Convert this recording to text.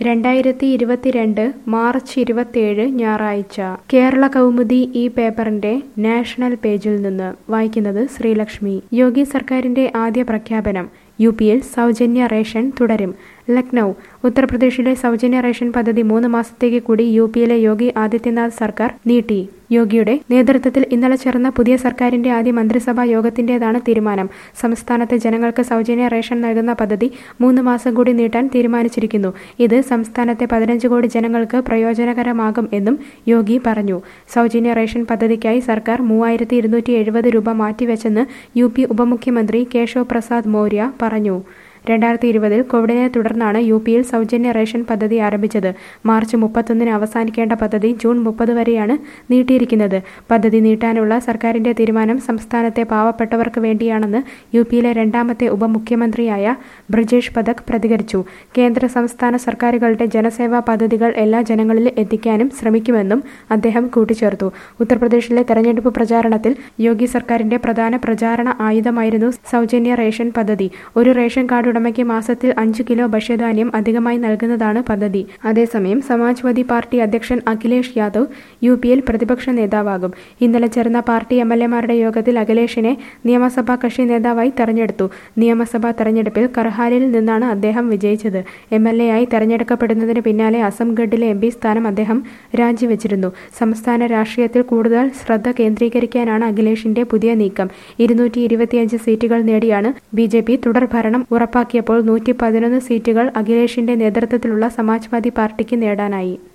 രണ്ടായിരത്തി ഇരുപത്തിരണ്ട് മാർച്ച് ഇരുപത്തിയേഴ് ഞായറാഴ്ച കേരള കൗമുദി ഈ പേപ്പറിന്റെ നാഷണൽ പേജിൽ നിന്ന് വായിക്കുന്നത് ശ്രീലക്ഷ്മി യോഗി സർക്കാരിന്റെ ആദ്യ പ്രഖ്യാപനം യു പിയിൽ സൗജന്യ റേഷൻ തുടരും ലക്നൗ ഉത്തർപ്രദേശിലെ സൗജന്യ റേഷൻ പദ്ധതി മൂന്ന് മാസത്തേക്ക് കൂടി യു പിയിലെ യോഗി ആദിത്യനാഥ് സർക്കാർ നീട്ടി യോഗിയുടെ നേതൃത്വത്തിൽ ഇന്നലെ ചേർന്ന പുതിയ സർക്കാരിന്റെ ആദ്യ മന്ത്രിസഭാ യോഗത്തിന്റേതാണ് തീരുമാനം സംസ്ഥാനത്തെ ജനങ്ങൾക്ക് സൗജന്യ റേഷൻ നൽകുന്ന പദ്ധതി മൂന്ന് മാസം കൂടി നീട്ടാൻ തീരുമാനിച്ചിരിക്കുന്നു ഇത് സംസ്ഥാനത്തെ പതിനഞ്ച് കോടി ജനങ്ങൾക്ക് പ്രയോജനകരമാകും എന്നും യോഗി പറഞ്ഞു സൗജന്യ റേഷൻ പദ്ധതിക്കായി സർക്കാർ മൂവായിരത്തി ഇരുന്നൂറ്റി എഴുപത് രൂപ മാറ്റിവെച്ചെന്ന് യു പി ഉപമുഖ്യമന്ത്രി കേശവ് പ്രസാദ് മൗര്യ പറഞ്ഞു രണ്ടായിരത്തി ഇരുപതിൽ കോവിഡിനെ തുടർന്നാണ് യു പിയിൽ സൗജന്യ റേഷൻ പദ്ധതി ആരംഭിച്ചത് മാർച്ച് മുപ്പത്തൊന്നിന് അവസാനിക്കേണ്ട പദ്ധതി ജൂൺ മുപ്പത് വരെയാണ് നീട്ടിയിരിക്കുന്നത് പദ്ധതി നീട്ടാനുള്ള സർക്കാരിന്റെ തീരുമാനം സംസ്ഥാനത്തെ പാവപ്പെട്ടവർക്ക് വേണ്ടിയാണെന്ന് യു പിയിലെ രണ്ടാമത്തെ ഉപമുഖ്യമന്ത്രിയായ ബ്രജേഷ് പഥക് പ്രതികരിച്ചു കേന്ദ്ര സംസ്ഥാന സർക്കാരുകളുടെ ജനസേവാ പദ്ധതികൾ എല്ലാ ജനങ്ങളിലും എത്തിക്കാനും ശ്രമിക്കുമെന്നും അദ്ദേഹം കൂട്ടിച്ചേർത്തു ഉത്തർപ്രദേശിലെ തെരഞ്ഞെടുപ്പ് പ്രചാരണത്തിൽ യോഗി സർക്കാരിന്റെ പ്രധാന പ്രചാരണ ആയുധമായിരുന്നു സൗജന്യ റേഷൻ പദ്ധതി ഒരു റേഷൻ കാർഡ് ഉടമയ്ക്ക് മാസത്തിൽ അഞ്ച് കിലോ ഭക്ഷ്യധാന്യം അധികമായി നൽകുന്നതാണ് പദ്ധതി അതേസമയം സമാജ്വാദി പാർട്ടി അധ്യക്ഷൻ അഖിലേഷ് യാദവ് യു പിയിൽ പ്രതിപക്ഷ നേതാവാകും ഇന്നലെ ചേർന്ന പാർട്ടി എം എൽ എമാരുടെ യോഗത്തിൽ അഖിലേഷിനെ നിയമസഭാ കക്ഷി നേതാവായി തെരഞ്ഞെടുത്തു നിയമസഭാ തെരഞ്ഞെടുപ്പിൽ കർഹാലിൽ നിന്നാണ് അദ്ദേഹം വിജയിച്ചത് എം എൽ എ ആയി തെരഞ്ഞെടുക്കപ്പെടുന്നതിന് പിന്നാലെ അസംഗഡിലെ എം പി സ്ഥാനം അദ്ദേഹം രാജിവെച്ചിരുന്നു സംസ്ഥാന രാഷ്ട്രീയത്തിൽ കൂടുതൽ ശ്രദ്ധ കേന്ദ്രീകരിക്കാനാണ് അഖിലേഷിന്റെ പുതിയ നീക്കം ഇരുന്നൂറ്റി ഇരുപത്തിയഞ്ച് സീറ്റുകൾ നേടിയാണ് ബി ജെ പി തുടർഭരണം ഉറപ്പാക്കിയപ്പോൾ നൂറ്റി പതിനൊന്ന് സീറ്റുകൾ അഖിലേഷിന്റെ നേതൃത്വത്തിലുള്ള സമാജ്വാദി പാർട്ടിക്ക് നേടാനായി